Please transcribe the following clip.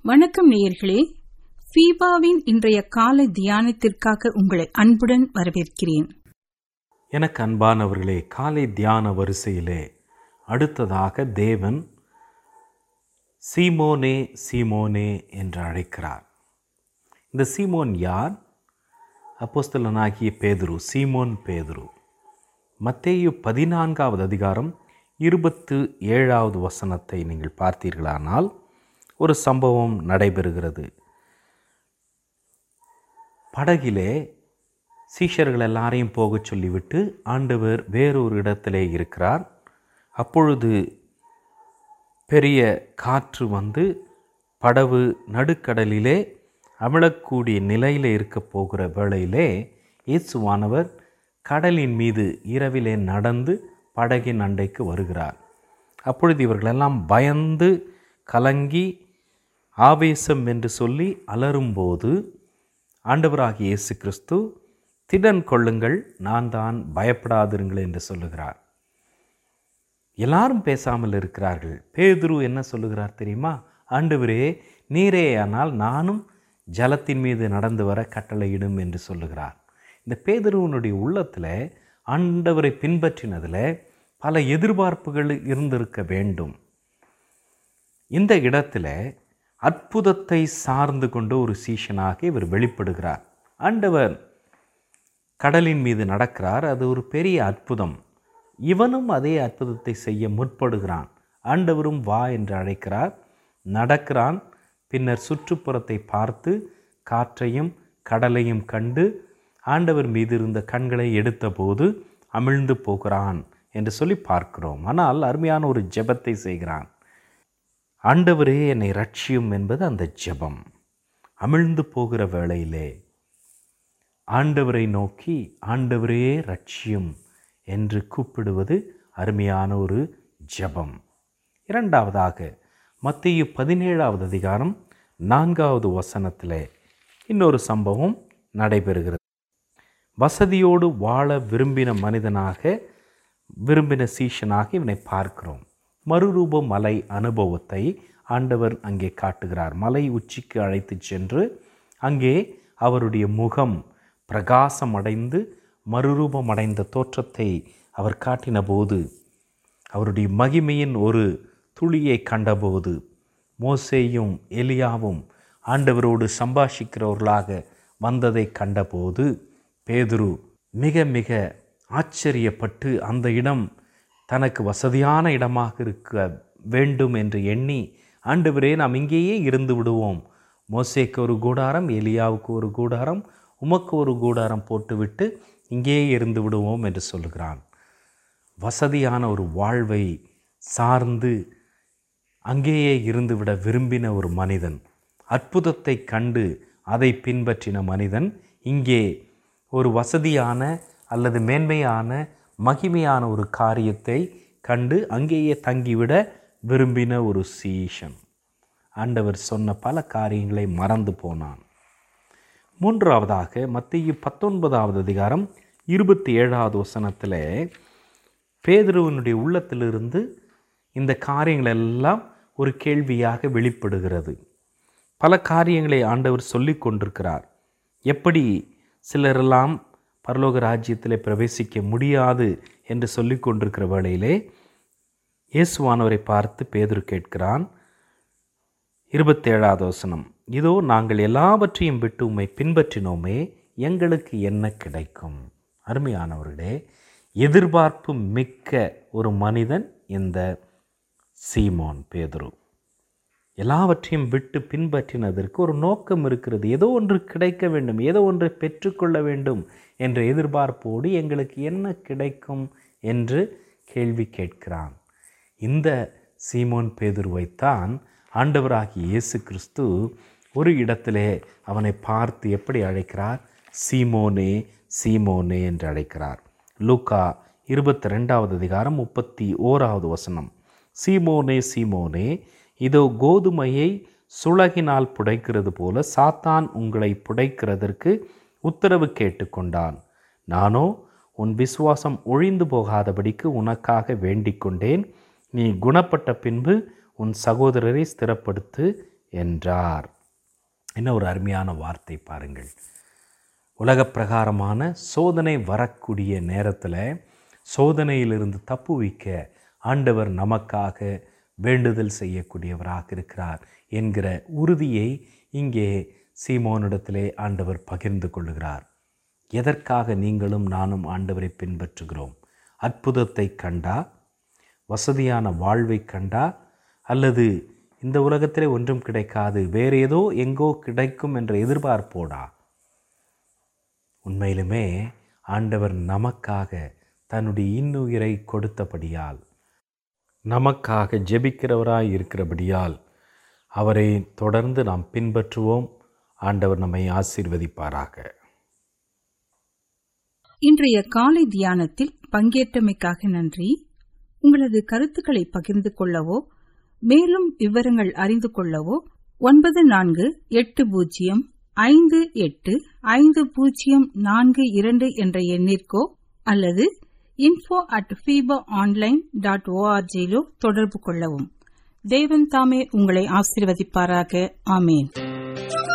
வணக்கம் நேயர்களே ஃபீபாவின் இன்றைய காலை தியானத்திற்காக உங்களை அன்புடன் வரவேற்கிறேன் எனக்கு அன்பானவர்களே காலை தியான வரிசையிலே அடுத்ததாக தேவன் சீமோனே சீமோனே என்று அழைக்கிறார் இந்த சீமோன் யார் அப்போஸ்தலனாகிய பேதுரு சீமோன் பேதுரு மத்தேயு பதினான்காவது அதிகாரம் இருபத்து ஏழாவது வசனத்தை நீங்கள் பார்த்தீர்களானால் ஒரு சம்பவம் நடைபெறுகிறது படகிலே சீஷர்கள் எல்லாரையும் போகச் சொல்லிவிட்டு ஆண்டவர் வேறொரு இடத்திலே இருக்கிறார் அப்பொழுது பெரிய காற்று வந்து படவு நடுக்கடலிலே அமிழக்கூடிய நிலையில் இருக்க போகிற வேளையிலே இயேசுவானவர் கடலின் மீது இரவிலே நடந்து படகின் அண்டைக்கு வருகிறார் அப்பொழுது இவர்களெல்லாம் பயந்து கலங்கி ஆவேசம் என்று சொல்லி அலறும்போது ஆண்டவராகிய இயேசு கிறிஸ்து திடன் கொள்ளுங்கள் நான் தான் பயப்படாதிருங்கள் என்று சொல்லுகிறார் எல்லாரும் பேசாமல் இருக்கிறார்கள் பேதுரு என்ன சொல்லுகிறார் தெரியுமா ஆண்டவரே நீரே ஆனால் நானும் ஜலத்தின் மீது நடந்து வர கட்டளையிடும் என்று சொல்லுகிறார் இந்த பேதுருவனுடைய உள்ளத்தில் ஆண்டவரை பின்பற்றினதில் பல எதிர்பார்ப்புகள் இருந்திருக்க வேண்டும் இந்த இடத்துல அற்புதத்தை சார்ந்து கொண்ட ஒரு சீஷனாக இவர் வெளிப்படுகிறார் ஆண்டவர் கடலின் மீது நடக்கிறார் அது ஒரு பெரிய அற்புதம் இவனும் அதே அற்புதத்தை செய்ய முற்படுகிறான் ஆண்டவரும் வா என்று அழைக்கிறார் நடக்கிறான் பின்னர் சுற்றுப்புறத்தை பார்த்து காற்றையும் கடலையும் கண்டு ஆண்டவர் மீது இருந்த கண்களை எடுத்தபோது அமிழ்ந்து போகிறான் என்று சொல்லி பார்க்கிறோம் ஆனால் அருமையான ஒரு ஜெபத்தை செய்கிறான் ஆண்டவரே என்னை ரட்சியும் என்பது அந்த ஜெபம் அமிழ்ந்து போகிற வேளையிலே ஆண்டவரை நோக்கி ஆண்டவரே ரட்சியும் என்று கூப்பிடுவது அருமையான ஒரு ஜெபம் இரண்டாவதாக மத்திய பதினேழாவது அதிகாரம் நான்காவது வசனத்தில் இன்னொரு சம்பவம் நடைபெறுகிறது வசதியோடு வாழ விரும்பின மனிதனாக விரும்பின சீஷனாக இவனை பார்க்கிறோம் மறுரூப மலை அனுபவத்தை ஆண்டவர் அங்கே காட்டுகிறார் மலை உச்சிக்கு அழைத்து சென்று அங்கே அவருடைய முகம் பிரகாசமடைந்து மறுரூபமடைந்த தோற்றத்தை அவர் காட்டின போது அவருடைய மகிமையின் ஒரு துளியை கண்டபோது மோசேயும் எலியாவும் ஆண்டவரோடு சம்பாஷிக்கிறவர்களாக வந்ததை கண்டபோது பேதுரு மிக மிக ஆச்சரியப்பட்டு அந்த இடம் தனக்கு வசதியான இடமாக இருக்க வேண்டும் என்று எண்ணி ஆண்டவரே நாம் இங்கேயே இருந்து விடுவோம் மோசேக்கு ஒரு கூடாரம் எலியாவுக்கு ஒரு கூடாரம் உமக்கு ஒரு கூடாரம் போட்டுவிட்டு இங்கேயே இருந்து விடுவோம் என்று சொல்கிறான் வசதியான ஒரு வாழ்வை சார்ந்து அங்கேயே இருந்துவிட விரும்பின ஒரு மனிதன் அற்புதத்தை கண்டு அதை பின்பற்றின மனிதன் இங்கே ஒரு வசதியான அல்லது மேன்மையான மகிமையான ஒரு காரியத்தை கண்டு அங்கேயே தங்கிவிட விரும்பின ஒரு சீஷன் ஆண்டவர் சொன்ன பல காரியங்களை மறந்து போனான் மூன்றாவதாக மத்திய பத்தொன்பதாவது அதிகாரம் இருபத்தி ஏழாவது வசனத்தில் பேதுருவனுடைய உள்ளத்திலிருந்து இந்த காரியங்கள் எல்லாம் ஒரு கேள்வியாக வெளிப்படுகிறது பல காரியங்களை ஆண்டவர் சொல்லி கொண்டிருக்கிறார் எப்படி சிலரெல்லாம் பரலோக ராஜ்யத்தில் பிரவேசிக்க முடியாது என்று சொல்லி கொண்டிருக்கிற வேளையிலே இயேசுவானவரை பார்த்து பேதுரு கேட்கிறான் இருபத்தேழாவது வசனம் இதோ நாங்கள் எல்லாவற்றையும் விட்டு உம்மை பின்பற்றினோமே எங்களுக்கு என்ன கிடைக்கும் அருமையானவர்களே எதிர்பார்ப்பு மிக்க ஒரு மனிதன் இந்த சீமோன் பேதுரு எல்லாவற்றையும் விட்டு பின்பற்றினதற்கு ஒரு நோக்கம் இருக்கிறது ஏதோ ஒன்று கிடைக்க வேண்டும் ஏதோ ஒன்றை பெற்றுக்கொள்ள வேண்டும் என்ற எதிர்பார்ப்போடு எங்களுக்கு என்ன கிடைக்கும் என்று கேள்வி கேட்கிறான் இந்த சீமோன் பேதுருவைத்தான் ஆண்டவராகிய இயேசு கிறிஸ்து ஒரு இடத்திலே அவனை பார்த்து எப்படி அழைக்கிறார் சீமோனே சீமோனே என்று அழைக்கிறார் லூக்கா இருபத்தி ரெண்டாவது அதிகாரம் முப்பத்தி ஓராவது வசனம் சீமோனே சீமோனே இதோ கோதுமையை சுளகினால் புடைக்கிறது போல சாத்தான் உங்களை புடைக்கிறதற்கு உத்தரவு கேட்டுக்கொண்டான் நானோ உன் விசுவாசம் ஒழிந்து போகாதபடிக்கு உனக்காக வேண்டிக் கொண்டேன் நீ குணப்பட்ட பின்பு உன் சகோதரரை ஸ்திரப்படுத்து என்றார் என்ன ஒரு அருமையான வார்த்தை பாருங்கள் உலகப் பிரகாரமான சோதனை வரக்கூடிய நேரத்தில் சோதனையிலிருந்து தப்புவிக்க ஆண்டவர் நமக்காக வேண்டுதல் செய்யக்கூடியவராக இருக்கிறார் என்கிற உறுதியை இங்கே சீமோனிடத்திலே ஆண்டவர் பகிர்ந்து கொள்ளுகிறார் எதற்காக நீங்களும் நானும் ஆண்டவரை பின்பற்றுகிறோம் அற்புதத்தை கண்டா வசதியான வாழ்வை கண்டா அல்லது இந்த உலகத்திலே ஒன்றும் கிடைக்காது வேறு ஏதோ எங்கோ கிடைக்கும் என்ற எதிர்பார்ப்போடா உண்மையிலுமே ஆண்டவர் நமக்காக தன்னுடைய இன்னுயிரை கொடுத்தபடியால் நமக்காக ஜெபிக்கிறவராய் இருக்கிறபடியால் அவரை தொடர்ந்து நாம் பின்பற்றுவோம் ஆண்டவர் நம்மை ஆசீர்வதிப்பாராக இன்றைய காலை தியானத்தில் பங்கேற்றமைக்காக நன்றி உங்களது கருத்துக்களை பகிர்ந்து கொள்ளவோ மேலும் விவரங்கள் அறிந்து கொள்ளவோ ஒன்பது நான்கு எட்டு பூஜ்ஜியம் ஐந்து எட்டு ஐந்து பூஜ்ஜியம் நான்கு இரண்டு என்ற எண்ணிற்கோ அல்லது info at FIFA online dot ஓஆர்ஜியிலோ தொடர்பு கொள்ளவும் தேவன் தாமே உங்களை ஆசீர்வதிப்பாராக ஆமேன்